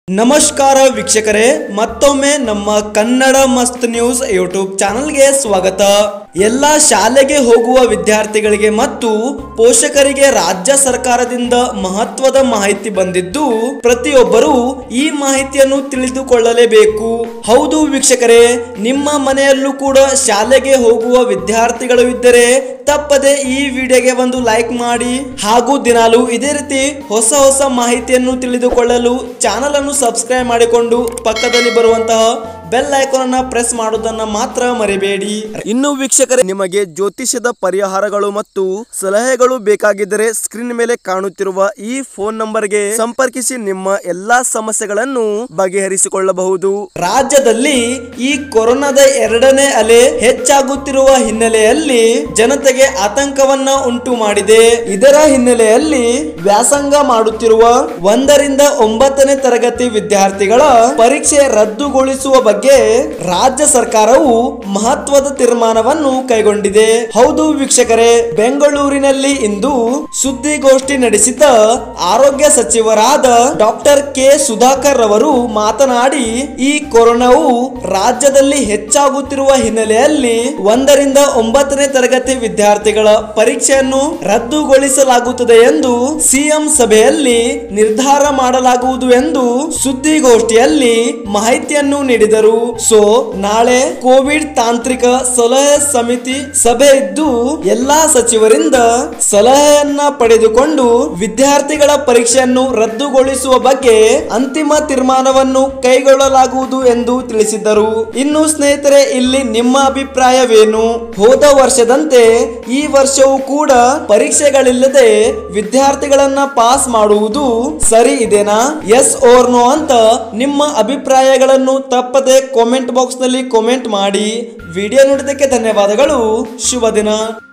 ನಮಸ್ಕಾರ ವೀಕ್ಷಕರೇ ಮತ್ತೊಮ್ಮೆ ನಮ್ಮ ಕನ್ನಡ ಮಸ್ತ್ ನ್ಯೂಸ್ ಯೂಟ್ಯೂಬ್ ಚಾನಲ್ಗೆ ಸ್ವಾಗತ ಎಲ್ಲ ಶಾಲೆಗೆ ಹೋಗುವ ವಿದ್ಯಾರ್ಥಿಗಳಿಗೆ ಮತ್ತು ಪೋಷಕರಿಗೆ ರಾಜ್ಯ ಸರ್ಕಾರದಿಂದ ಮಹತ್ವದ ಮಾಹಿತಿ ಬಂದಿದ್ದು ಪ್ರತಿಯೊಬ್ಬರು ಈ ಮಾಹಿತಿಯನ್ನು ತಿಳಿದುಕೊಳ್ಳಲೇಬೇಕು ಹೌದು ವೀಕ್ಷಕರೇ ನಿಮ್ಮ ಮನೆಯಲ್ಲೂ ಕೂಡ ಶಾಲೆಗೆ ಹೋಗುವ ವಿದ್ಯಾರ್ಥಿಗಳು ಇದ್ದರೆ ತಪ್ಪದೆ ಈ ವಿಡಿಯೋಗೆ ಒಂದು ಲೈಕ್ ಮಾಡಿ ಹಾಗೂ ದಿನಾಲು ಇದೇ ರೀತಿ ಹೊಸ ಹೊಸ ಮಾಹಿತಿಯನ್ನು ತಿಳಿದುಕೊಳ್ಳಲು ಚಾನಲ್ ಅನ್ನು ಸಬ್ಸ್ಕ್ರೈಬ್ ಮಾಡಿಕೊಂಡು ಪಕ್ಕದಲ್ಲಿ ಬರುವಂತಹ ಬೆಲ್ ಐಕಾನ್ ಅನ್ನ ಪ್ರೆಸ್ ಮಾಡೋದನ್ನ ಮಾತ್ರ ಮರಿಬೇಡಿ ಇನ್ನು ವೀಕ್ಷಕರೇ ನಿಮಗೆ ಜ್ಯೋತಿಷ್ಯದ ಪರಿಹಾರಗಳು ಮತ್ತು ಸಲಹೆಗಳು ಬೇಕಾಗಿದ್ದರೆ ಸ್ಕ್ರೀನ್ ಮೇಲೆ ಕಾಣುತ್ತಿರುವ ಈ ಫೋನ್ ನಂಬರ್ಗೆ ಸಂಪರ್ಕಿಸಿ ನಿಮ್ಮ ಎಲ್ಲಾ ಸಮಸ್ಯೆಗಳನ್ನು ಬಗೆಹರಿಸಿಕೊಳ್ಳಬಹುದು ರಾಜ್ಯದಲ್ಲಿ ಈ ಕೊರೋನಾದ ಎರಡನೇ ಅಲೆ ಹೆಚ್ಚಾಗುತ್ತಿರುವ ಹಿನ್ನೆಲೆಯಲ್ಲಿ ಜನತೆಗೆ ಆತಂಕವನ್ನ ಉಂಟು ಮಾಡಿದೆ ಇದರ ಹಿನ್ನೆಲೆಯಲ್ಲಿ ವ್ಯಾಸಂಗ ಮಾಡುತ್ತಿರುವ ಒಂದರಿಂದ ಒಂಬತ್ತನೇ ತರಗತಿ ವಿದ್ಯಾರ್ಥಿಗಳ ಪರೀಕ್ಷೆ ರದ್ದುಗೊಳಿಸುವ ಬಗ್ಗೆ ರಾಜ್ಯ ಸರ್ಕಾರವು ಮಹತ್ವದ ತೀರ್ಮಾನವನ್ನು ಕೈಗೊಂಡಿದೆ ಹೌದು ವೀಕ್ಷಕರೇ ಬೆಂಗಳೂರಿನಲ್ಲಿ ಇಂದು ಸುದ್ದಿಗೋಷ್ಠಿ ನಡೆಸಿದ ಆರೋಗ್ಯ ಸಚಿವರಾದ ಡಾಕ್ಟರ್ ಕೆ ಸುಧಾಕರ್ ಅವರು ಮಾತನಾಡಿ ಈ ಕೊರೋನಾವು ರಾಜ್ಯದಲ್ಲಿ ಹೆಚ್ಚಾಗುತ್ತಿರುವ ಹಿನ್ನೆಲೆಯಲ್ಲಿ ಒಂದರಿಂದ ಒಂಬತ್ತನೇ ತರಗತಿ ವಿದ್ಯಾರ್ಥಿಗಳ ಪರೀಕ್ಷೆಯನ್ನು ರದ್ದುಗೊಳಿಸಲಾಗುತ್ತದೆ ಎಂದು ಸಿಎಂ ಸಭೆಯಲ್ಲಿ ನಿರ್ಧಾರ ಮಾಡಲಾಗುವುದು ಎಂದು ಸುದ್ದಿಗೋಷ್ಠಿಯಲ್ಲಿ ಮಾಹಿತಿಯನ್ನು ನೀಡಿದರು ಸೊ ನಾಳೆ ಕೋವಿಡ್ ತಾಂತ್ರಿಕ ಸಲಹೆ ಸಮಿತಿ ಸಭೆ ಇದ್ದು ಎಲ್ಲಾ ಸಚಿವರಿಂದ ಸಲಹೆಯನ್ನ ಪಡೆದುಕೊಂಡು ವಿದ್ಯಾರ್ಥಿಗಳ ಪರೀಕ್ಷೆಯನ್ನು ರದ್ದುಗೊಳಿಸುವ ಬಗ್ಗೆ ಅಂತಿಮ ತೀರ್ಮಾನವನ್ನು ಕೈಗೊಳ್ಳಲಾಗುವುದು ಎಂದು ತಿಳಿಸಿದ್ದರು ಇನ್ನು ಸ್ನೇಹಿತರೆ ಇಲ್ಲಿ ನಿಮ್ಮ ಅಭಿಪ್ರಾಯವೇನು ಹೋದ ವರ್ಷದಂತೆ ಈ ವರ್ಷವೂ ಕೂಡ ಪರೀಕ್ಷೆಗಳಿಲ್ಲದೆ ವಿದ್ಯಾರ್ಥಿಗಳನ್ನ ಪಾಸ್ ಮಾಡುವುದು ಸರಿ ಇದೆನಾ ಎಸ್ ಓರ್ ನೋ ಅಂತ ನಿಮ್ಮ ಅಭಿಪ್ರಾಯಗಳನ್ನು ತಪ್ಪದೆ ಕಾಮೆಂಟ್ ಬಾಕ್ಸ್ ನಲ್ಲಿ ಕಾಮೆಂಟ್ ಮಾಡಿ ವಿಡಿಯೋ ನೋಡಿದ್ದಕ್ಕೆ ಧನ್ಯವಾದಗಳು ಶುಭ ದಿನ